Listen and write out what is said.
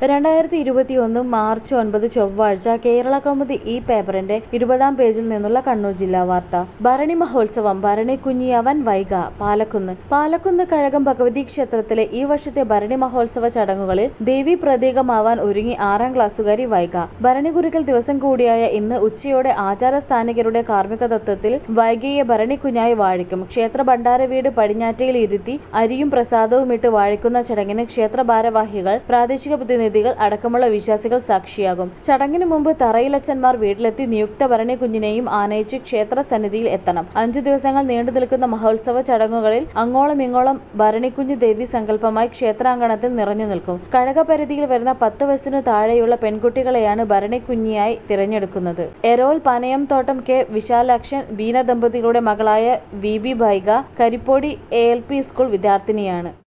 രണ്ടായിരത്തി ഇരുപത്തിയൊന്ന് മാർച്ച് ഒൻപത് ചൊവ്വാഴ്ച കേരള കൗമുദി ഈ പേപ്പറിന്റെ ഇരുപതാം പേജിൽ നിന്നുള്ള കണ്ണൂർ ജില്ലാ വാർത്ത ഭരണി മഹോത്സവം ഭരണി കുഞ്ഞിയവൻ വൈഗ പാലക്കുന്ന് പാലക്കുന്ന് കഴകം ഭഗവതി ക്ഷേത്രത്തിലെ ഈ വർഷത്തെ ഭരണി മഹോത്സവ ചടങ്ങുകളിൽ ദേവി പ്രതീകമാവാൻ ഒരുങ്ങി ആറാം ക്ലാസ്സുകാരി വൈഗ ഭരണി കുറിക്കൽ ദിവസം കൂടിയായ ഇന്ന് ഉച്ചയോടെ ആചാര സ്ഥാനികരുടെ കാർമ്മിക തത്വത്തിൽ വൈകിയെ ഭരണി കുഞ്ഞായി വാഴിക്കും ക്ഷേത്ര ഭണ്ഡാര വീട് പടിഞ്ഞാറ്റയിൽ ഇരുത്തി അരിയും പ്രസാദവും ഇട്ട് വാഴിക്കുന്ന ചടങ്ങിന് ക്ഷേത്ര ഭാരവാഹികൾ പ്രാദേശിക പ്രതിനിധികൾ അടക്കമുള്ള വിശ്വാസികൾ സാക്ഷിയാകും ചടങ്ങിന് മുമ്പ് തറയിലച്ചന്മാർ വീട്ടിലെത്തി നിയുക്ത ഭരണി കുഞ്ഞിനെയും ആനയിച്ച് ക്ഷേത്ര സന്നിധിയിൽ എത്തണം അഞ്ചു ദിവസങ്ങൾ നീണ്ടു നിൽക്കുന്ന മഹോത്സവ ചടങ്ങുകളിൽ അങ്ങോളം ഇങ്ങോളം ഭരണിക്കുഞ്ഞ് ദേവി സങ്കല്പമായി ക്ഷേത്രാങ്കണത്തിൽ നിറഞ്ഞു നിൽക്കും കഴകപരിധിയിൽ വരുന്ന പത്ത് വയസ്സിനു താഴെയുള്ള പെൺകുട്ടികളെയാണ് ഭരണിക്കുഞ്ഞിയായി തിരഞ്ഞെടുക്കുന്നത് എരോൽ പനയം തോട്ടം കെ വിശാലാക്ഷൻ ബീന ദമ്പതികളുടെ മകളായ V B Baiga Karippodi A L P school വിദ്യാർത്ഥിനിയാണ്